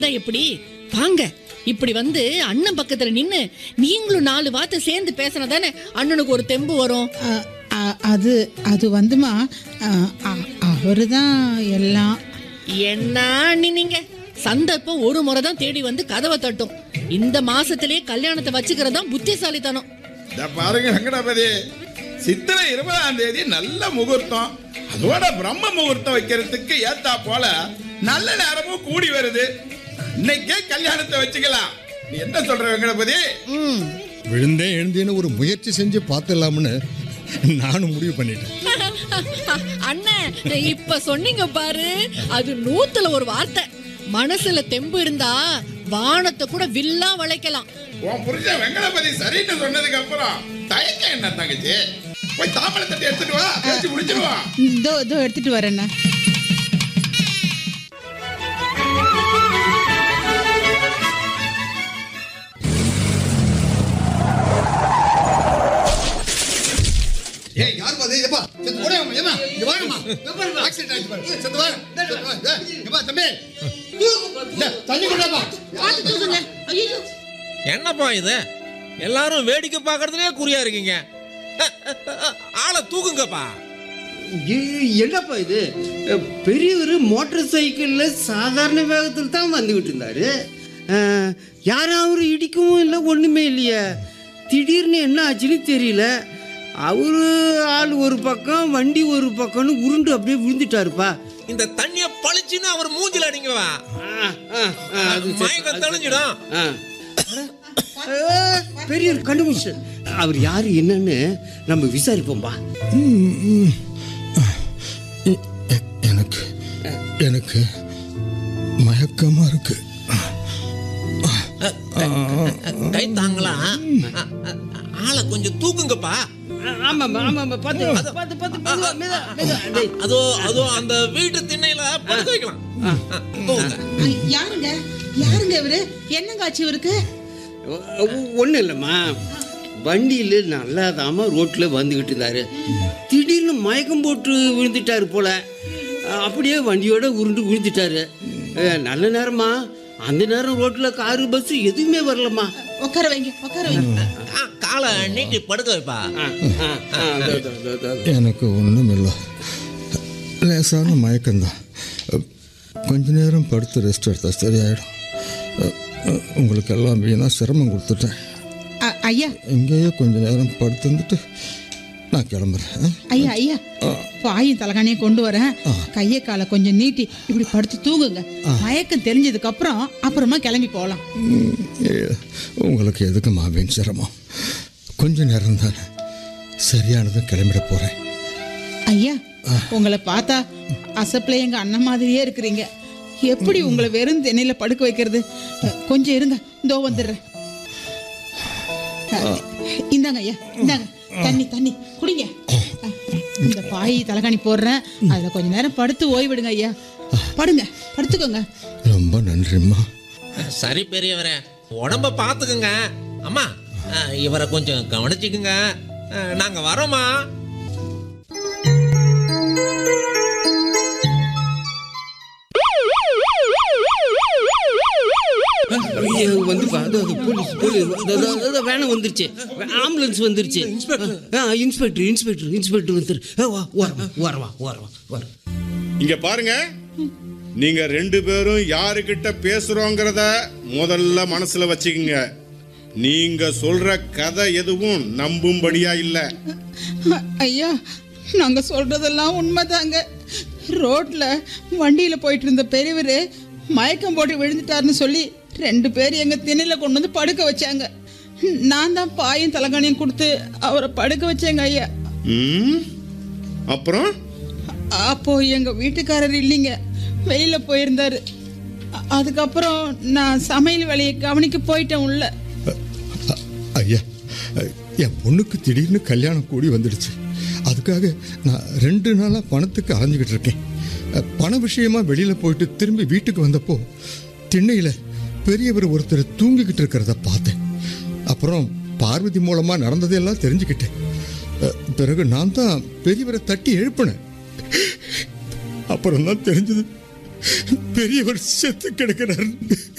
அதான் எப்படி வாங்க இப்படி வந்து அண்ணன் பக்கத்துல நின்னு நீங்களும் நாலு வார்த்தை சேர்ந்து பேசினா தானே அண்ணனுக்கு ஒரு தெம்பு வரும் அ- அ- அது அது வந்துமா அவரு தான் எல்லாம் என்ன அண்ணி நீங்க சந்தர்ப்பம் ஒரு முறை தான் தேடி வந்து கதவை தட்டும் இந்த மாசத்திலேயே கல்யாணத்தை வச்சுக்கிறது தான் புத்திசாலித்தனம் இத பாருங்க வெங்கடாபதி சித்திரை இருபதாம் தேதி நல்ல முகூர்த்தம் அதோட பிரம்ம முகூர்த்தம் வைக்கிறதுக்கு ஏத்தா போல நல்ல நேரமும் கூடி வருது இன்னைக்கே கல்யாணத்தை வச்சுக்கலாம் நீ என்ன சொல்ற வெங்கடபதி ம் விழுந்தேன் எழுந்தேன்னு ஒரு முயற்சி செஞ்சு பார்த்துடலாம்னு நானும் முடிவு பண்ணிட்டேன் அண்ணன் இப்ப சொன்னீங்க பாரு அது நூத்துல ஒரு வார்த்தை மனசுல தெம்பு இருந்தா வானத்தை கூட வில்லா வளைக்கலாம் உன் புருஷன் வெங்கடபதி சரின்னு சொன்னதுக்கு அப்புறம் தயக்கம் என்ன தங்கச்சி போய் தாம்பழை தட்டி எடுத்துட்டு வா பேசி முடிச்சிருவா இதோ இதோ எடுத்துட்டு வரேண்ணா ஏய் யார் பாது ஏப்பா செத்து ஓடேம்மா ஏமா இங்க வாங்கம்மா ஆக்சிடென்ட் ஆயிடுச்சு பாரு செத்து வா செத்து வா ஏய், இங்க வா தம்பி இந்த, தண்ணி கொண்டாப்பா என்னப்பா இது எல்லாரும் வேடிக்கை பார்க்கறதுலயே குறியா இருக்கீங்க ஆளை தூக்குங்கப்பா ஏய், என்னப்பா இது அஹ், பெரியவர் மோட்டார் சைக்கிளில் சாதாரண வேகத்தில் தான் வந்துக்கிட்டு இருந்தாரு அஹ், யாராவது இடிக்கவும் இல்லை ஒன்றுமே இல்லையே திடீர்னு என்ன ஆச்சுன்னு தெரியல அவரு ஆள் ஒரு பக்கம் வண்டி ஒரு பக்கம்னு உருண்டு அப்படியே விழுந்துட்டாருப்பா இந்த தண்ணிய பளிச்சுன்னு அவர் மூஞ்சில அடிங்கவா ஆ, ஆ, ஆ, அது சரி, மயக்கம் அது சரி. தெளிஞ்சிடும் ஆ. அஹ், பெரியவர் கண்டுபிடிச்சு அவர் யாரு என்னன்னு நம்ம விசாரிப்போம்பா எ- எ- எனக்கு எனக்கு மயக்கமா இருக்கு கை தாங்களா ஆளை கொஞ்சம் தூக்குங்கப்பா ஆமாம் ஆமாம் பார்த்து பார்த்து பார்த்து மெதுவா, மெதுவா, மெதுவா. டேய், அதோ அதோ அந்த வீட்டு திண்ணையில படுக்க வைக்கலாம் தூக்குங்க. யாருங்க யாருங்க இவரு என்னங்க ஆச்சு இவருக்கு ஒன்றும் இல்லைம்மா வண்டியில் நல்லாதாம ரோட்டில் வந்துக்கிட்டு இருந்தாரு திடீர்னு மயக்கம் போட்டு விழுந்துட்டாரு போல அஹ் அப்படியே வண்டியோட உருண்டு விழுந்துட்டாரு அஹ் நல்ல நேரமா அந்த நேரம் ரோட்டில் காரு பஸ் எதுவுமே வரலம்மா உட்கார வைங்க உட்கார வைங்க ஆ, காலை நீட்டி படுக்க வைப்பா ஆ, ஆ, ஆ, அதோ, அதோ, அதோ, அதோ. எனக்கு ஒன்றும் இல்லை லேசான மயக்கம்தான் கொஞ்ச நேரம் படுத்து ரெஸ்ட் எடுத்தா சரியாயிடும் உங்களுக்கு எல்லாம் வீணாக சிரமம் கொடுத்துட்டேன் அ- ஐயா இங்கேயே கொஞ்ச நேரம் படுத்து வந்துட்டு நான் கிளம்புறேன் ஆ? ஐயா ஐயா பாயும் தலகாணியும் கொண்டு வரேன் கையை காலை கொஞ்சம் நீட்டி இப்படி படுத்து தூங்குங்க மயக்கம் தெரிஞ்சதுக்கு அப்புறம் அப்புறமா கிளம்பி போகலாம் ம், ஏ, உங்களுக்கு எதுக்கு மாவேன் சிரமம் கொஞ்ச நேரம் தானே சரியானதும் கிளம்பிட போகிறேன் ஐயா உங்களை பார்த்தா அசப்பில் எங்க அண்ணன் மாதிரியே இருக்கிறீங்க எப்படி உங்களை வெறும் திணையில படுக்க வைக்கிறது அ, கொஞ்சம் இருங்க இதோ வந்துடுறேன் அ, இந்தாங்க ஐயா இந்தாங்க தண்ணி தண்ணி குடிங்க அ, இந்த பாய் தலகாணி போடுறேன் அதில் கொஞ்ச நேரம் படுத்து ஓய்விடுங்க ஐயா படுங்க படுத்துக்கோங்க ரொம்ப நன்றிம்மா சரி பெரியவரே உடம்ப பார்த்துக்குங்க அம்மா ஆ, இவரை கொஞ்சம் கவனிச்சுக்குங்க ஆ, நாங்க வரோம்மா ஐயோ, வந்துப்பா அதோ, அதோ, போலீஸ் போலீஸ் அதோ, அதோ, அதோ, வேனம் வந்துருச்சு ஆம்புலன்ஸ் வந்துருச்சு ஆ, இன்ஸ்பெக்டர் இன்ஸ்பெக்டர் இன்ஸ்பெக்டர் வந்துரு ஆ, வா வரவா வரவா வரவா வர இங்க பாருங்க நீங்க ரெண்டு பேரும் யாருக்கிட்ட பேசுறோங்கிறத முதல்ல மனசுல வச்சுக்கோங்க நீங்க சொல்ற கதை எதுவும் நம்பும்படியா இல்ல அ- ஐயா நாங்க சொல்றதெல்லாம் உண்மைதாங்க ரோட்ல வண்டியில போயிட்டு இருந்த பெரியவர் மயக்கம் போட்டு விழுந்துட்டாருன்னு சொல்லி ரெண்டு பேர் எங்க திணையில கொண்டு வந்து படுக்க வச்சாங்க நான் தான் பாயும் தலகாணியும் கொடுத்து அவரை படுக்க வச்சேங்க ஐயா ம்? அப்புறம் அப்போ எங்க வீட்டுக்காரர் இல்லைங்க வெளியில போயிருந்தாரு அ- அதுக்கப்புறம் நான் சமையல் வேலையை கவனிக்க போயிட்டேன் உள்ள அ- ஐயா என் பொண்ணுக்கு திடீர்னு கல்யாணம் கூடி வந்துடுச்சு அதுக்காக நான் ரெண்டு நாளாக பணத்துக்கு அலைஞ்சிக்கிட்டு இருக்கேன் அ, பண விஷயமா வெளியில் போயிட்டு திரும்பி வீட்டுக்கு வந்தப்போ திண்ணையில் பெரியவர் ஒருத்தர் தூங்கிக்கிட்டு இருக்கிறத பார்த்தேன் அப்புறம் பார்வதி மூலமாக நடந்ததெல்லாம் தெரிஞ்சுக்கிட்டேன் அ, பிறகு நான் தான் பெரியவரை தட்டி எழுப்பினேன் அப்புறம் தான் தெரிஞ்சது பெரியவர் செத்து கிடக்கிறார்